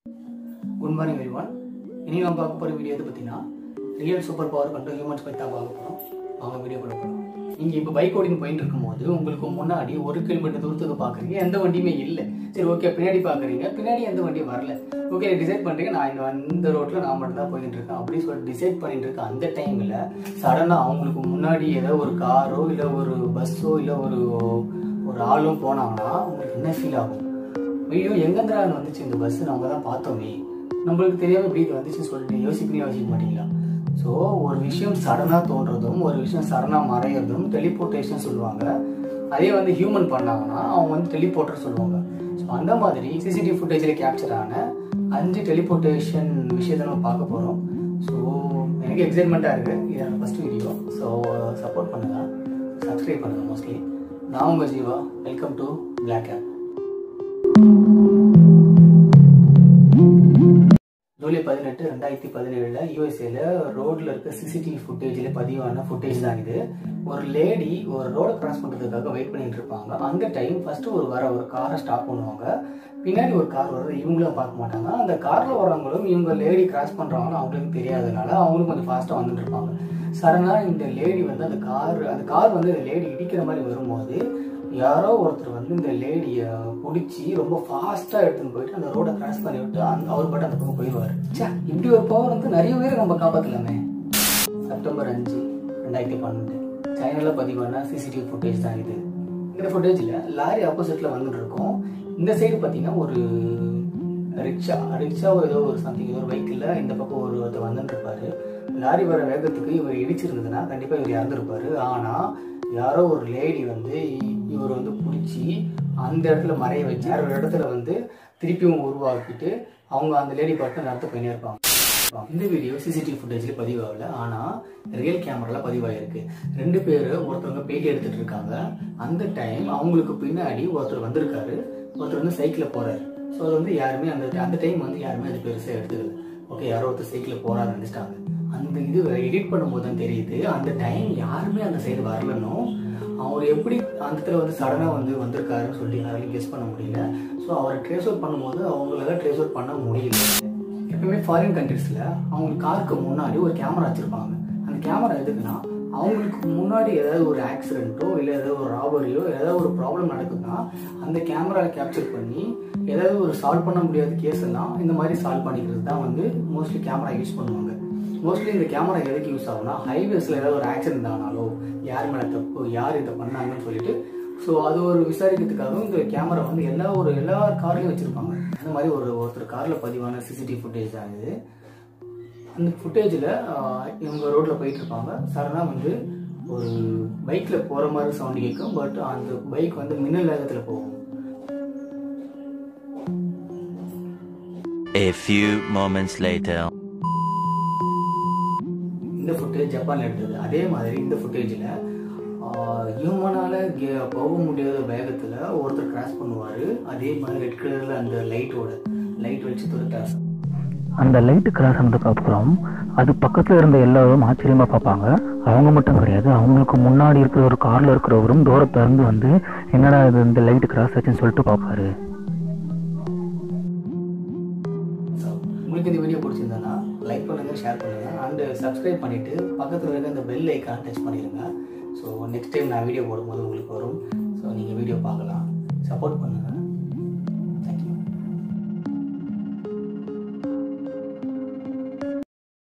Good morning every one இனி நம்ம பார்க்க போகிற வீடியோ எது பார்த்தீங்கன்னா ரியல் சூப்பர் பவர் கொண்ட ஹியூமன்ஸ் பற்றி தான் பார்க்க போகிறோம் அவங்க வீடியோ கூட போகிறோம் நீங்கள் இப்போ பைக் ஓடின்னு போயிட்டு இருக்கும்போது உங்களுக்கு முன்னாடி ஒரு கிலோமீட்டர் தூரத்துக்கு பார்க்குறீங்க எந்த வண்டியுமே இல்லை சரி ஓகே பின்னாடி பார்க்குறீங்க பின்னாடி எந்த வண்டியும் வரல ஓகே டிசைட் பண்ணுறீங்க நான் இந்த இந்த ரோட்டில் நான் மட்டும் தான் போயிட்டு இருக்கேன் அப்படின்னு சொல்லிட்டு டிசைட் பண்ணிட்டு இருக்கேன் அந்த டைமில் சடனாக அவங்களுக்கு முன்னாடி ஏதோ ஒரு காரோ இல்லை ஒரு பஸ்ஸோ இல்லை ஒரு ஒரு ஆளும் போனாங்கன்னா உங்களுக்கு என்ன ஃபீல் ஆகும் ஐயோ எங்கேந்திரா வந்துச்சு இந்த பஸ் நம்ம தான் பார்த்தோமே நம்மளுக்கு தெரியாம இப்படி இது வந்துச்சுன்னு சொல்லிட்டு யோசிக்கணும் யோசிக்க மாட்டீங்களா ஸோ ஒரு விஷயம் சடனாக தோன்றதும் ஒரு விஷயம் சடனாக மறையிறதும் டெலிபோர்டேஷன் சொல்லுவாங்க அதே வந்து ஹியூமன் பண்ணாங்கன்னா அவங்க வந்து டெலிபோர்ட்டர் சொல்லுவாங்க ஸோ அந்த மாதிரி சிசிடிவி ஃபுட்டேஜில் கேப்சர் ஆன அஞ்சு டெலிபோர்டேஷன் விஷயத்தை நம்ம பார்க்க போகிறோம் ஸோ எனக்கு எக்ஸைட்மெண்ட்டாக இருக்குது இது என்னோட ஃபஸ்ட் வீடியோ ஸோ சப்போர்ட் பண்ணுங்கள் சப்ஸ்கிரைப் பண்ணுங்கள் மோஸ்ட்லி நான் உங்கள் Jeeva welcome to blog of July பதினெட்டு ரெண்டாயிரத்தி பதினேழுல யூஎஸ்ஏல ரோட்ல இருக்க சிசிடிவி ஃபுட்டேஜ்ல பதிவான ஃபுட்டேஜ் தான் இது ஒரு லேடி ஒரு ரோட கிராஸ் பண்றதுக்காக வெயிட் பண்ணிட்டு இருப்பாங்க அந்த டைம் ஃபர்ஸ்ட் ஒரு வர ஒரு காரை ஸ்டாப் பண்ணுவாங்க பின்னாடி ஒரு கார் வருது இவங்களும் பார்க்க மாட்டாங்க அந்த கார்ல வரவங்களும் இவங்க லேடி கிராஸ் பண்றாங்கன்னு அவங்களுக்கு தெரியாதனால அவங்களும் கொஞ்சம் ஃபாஸ்டா வந்துட்டு இருப்பாங்க சடனா இந்த லேடி வந்து அந்த கார் அந்த கார் வந்து இந்த லேடி இடிக்கிற மாதிரி வரும்போது யாரோ ஒருத்தர் வந்து இந்த லேடியை பிடிச்சி ரொம்ப ஃபாஸ்ட்டாக எடுத்துன்னு போயிட்டு அந்த ரோடை கிராஸ் பண்ணி விட்டு அந்த அவர் பாட்டு அந்த பக்கம் போயிடுவார் சே இப்படி ஒரு பவர் வந்து நிறைய பேர் நம்ம காப்பாற்றலாமே செப்டம்பர் அஞ்சு ரெண்டாயிரத்தி பன்னெண்டு சைனாவில் பதிவான சிசிடிவி ஃபுட்டேஜ் தான் இது இந்த ஃபுட்டேஜில் லாரி ஆப்போசிட்டில் வந்துட்டு இருக்கோம் இந்த சைடு பார்த்தீங்கன்னா ஒரு ரிக்ஷா ரிக்ஷாவோ ஏதோ ஒரு சம்திங் ஏதோ ஒரு பைக்கில் இந்த பக்கம் ஒரு ஒருத்தர் வந்துட்டு இருப்பாரு லாரி வர வேகத்துக்கு இவர் இடிச்சிருந்ததுன்னா கண்டிப்பாக இவர் இறந்துருப்பாரு ஆனால் யாரோ ஒரு லேடி வந்து இ- இவர் வந்து பிடிச்சி அந்த இடத்துல மறைய வச்சு வேற ஒரு இடத்துல வந்து திருப்பியும் உருவாக்கிட்டு அவங்க அந்த லேடி பார்த்து நடத்த போயினே இருப்பாங்க இந்த வீடியோ சிசிடிவி ஃபுட்டேஜ்ல பதிவாகல ஆனால் ரியல் கேமரால பதிவாயிருக்கு ரெண்டு பேர் ஒருத்தவங்க பேட்டி எடுத்துட்டு இருக்காங்க அந்த டைம் அவங்களுக்கு பின்னாடி ஒருத்தர் வந்திருக்காரு ஒருத்தர் வந்து சைக்கிளில் போறாரு ஸோ அது வந்து யாருமே அந்த அந்த டைம் வந்து யாருமே அது பெருசாக எடுத்துக்கல ஓகே யாரோ ஒருத்தர் சைக்கிளில் போறாரு நினைச்சிட்டாங்க அந்த இது எடிட் பண்ணும்போது தான் தெரியுது அந்த டைம் யாருமே அந்த சைடு வரலனும் அவர் எப்படி அந்த இடத்துல வந்து சடனாக வந்து வந்திருக்காருன்னு சொல்லி யாராலையும் கெஸ் பண்ண முடியல ஸோ அவரை ட்ரேஸ் அவுட் பண்ணும்போது அவங்களால ட்ரேஸ் அவுட் பண்ண முடியல எப்பவுமே ஃபாரின் கண்ட்ரீஸில் அவங்க காருக்கு முன்னாடி ஒரு கேமரா வச்சுருப்பாங்க அந்த கேமரா எதுக்குன்னா அவங்களுக்கு முன்னாடி ஏதாவது ஒரு ஆக்சிடென்ட்டோ இல்லை ஏதாவது ஒரு ராபரியோ ஏதாவது ஒரு ப்ராப்ளம் நடக்குதுன்னா அந்த கேமராவை கேப்சர் பண்ணி ஏதாவது ஒரு சால்வ் பண்ண முடியாத கேஸ் எல்லாம் இந்த மாதிரி சால்வ் பண்ணிக்கிறது தான் வந்து மோஸ்ட்லி கேமரா யூஸ் பண்ணுவாங்க மோஸ்ட்லி இந்த கேமரா எதுக்கு யூஸ் ஆகும்னா ஹைவேஸில் ஏதாவது ஒரு ஆக்சிடென்ட் ஆனாலோ யார் மேலே தப்பு யார் இதை பண்ணாங்கன்னு சொல்லிட்டு ஸோ அது ஒரு விசாரிக்கிறதுக்காகவும் இந்த கேமரா வந்து எல்லா ஒரு எல்லா கார்லையும் வச்சுருப்பாங்க அந்த மாதிரி ஒரு ஒருத்தர் காரில் பதிவான சிசிடிவி ஃபுட்டேஜ் தான் இது அந்த ஃபுட்டேஜில் இவங்க ரோட்டில் போயிட்டு இருப்பாங்க சடனாக வந்து ஒரு பைக்கில் போகிற மாதிரி சவுண்டு கேட்கும் பட் அந்த பைக் வந்து மின்னல் வேகத்தில் போகும் A few moments later. இந்த ஃபுட்டேஜ் ஜப்பானில் எடுத்தது அதே மாதிரி இந்த ஃபுட்டேஜில் ஹியூமனால் போக முடியாத வேகத்தில் ஒருத்தர் கிராஸ் பண்ணுவார் அதே மாதிரி ரெட் கலரில் அந்த லைட்டோட லைட் வச்சு துரத்தார் அந்த லைட்டு கிராஸ் ஆனதுக்கு அப்புறம் அது பக்கத்தில் இருந்த எல்லாரும் ஆச்சரியமாக பார்ப்பாங்க அவங்க மட்டும் கிடையாது அவங்களுக்கு முன்னாடி இருக்கிற ஒரு காரில் இருக்கிறவரும் தூரத்துல இருந்து வந்து என்னடா இது இந்த லைட்டு கிராஸ் ஆச்சுன்னு சொல்லிட்டு பார்ப்பாரு ஸோ உங்களுக்கு இந்த வீடியோ பிடிச்சிருந்தா லைக் பண்ணுங்கள் ஷேர் பண்ணுங்கள் அண்டு சப்ஸ்கிரைப் பண்ணிவிட்டு பக்கத்தில் இருக்க அந்த பெல் ஐக்கான் டச் பண்ணிடுங்க ஸோ நெக்ஸ்ட் டைம் நான் வீடியோ போடும்போது உங்களுக்கு வரும் ஸோ நீங்கள் வீடியோ பார்க்கலாம் சப்போர்ட் பண்ணுங்கள்